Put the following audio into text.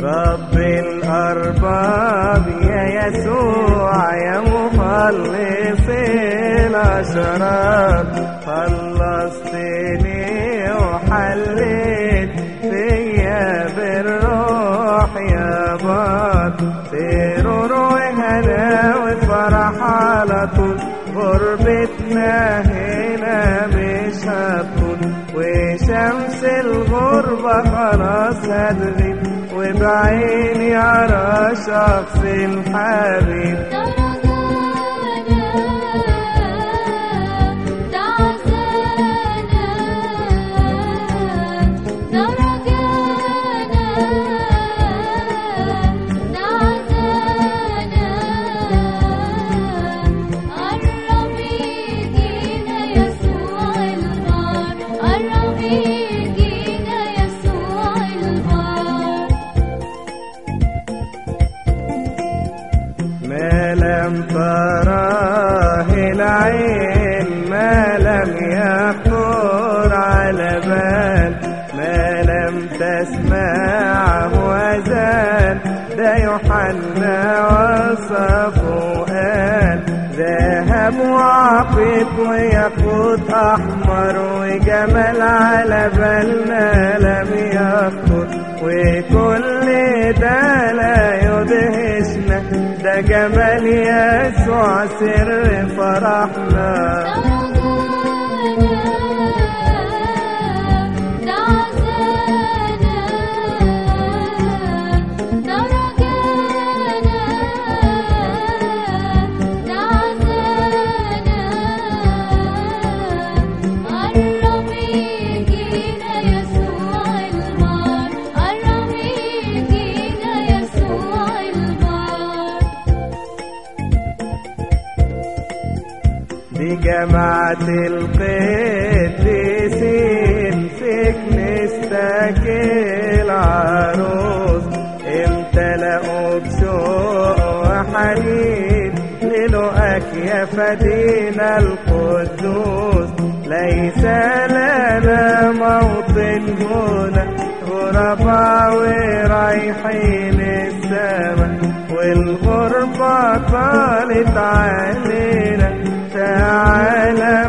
رب الأرباب يا يسوع يا مخلص الأشرار خلصتني وحليت فيا بالروح يا بار سرور وهنا وفرح على طول غربتنا هنا مش هتطول وشمس الغربة خلاص هتغيب وبعيني على شخص الحبيب ما لم تراه العين ما لم يخطر على بال ما لم تسمعه أذان ده يوحنا وصفه قال ذهب وعقيد وياقوت أحمر وجمال على بالنا لم يخطر وكل ده لا يدهشنا ده جمال يسوع سر فرحنا دي جماعة القديسين في كنيستك العروس امتلأوا بشوق وحنين للقاك يا فدينا القدوس ليس لنا موطن هنا غرباء ورايحين السما والغربة طالت علينا تعالى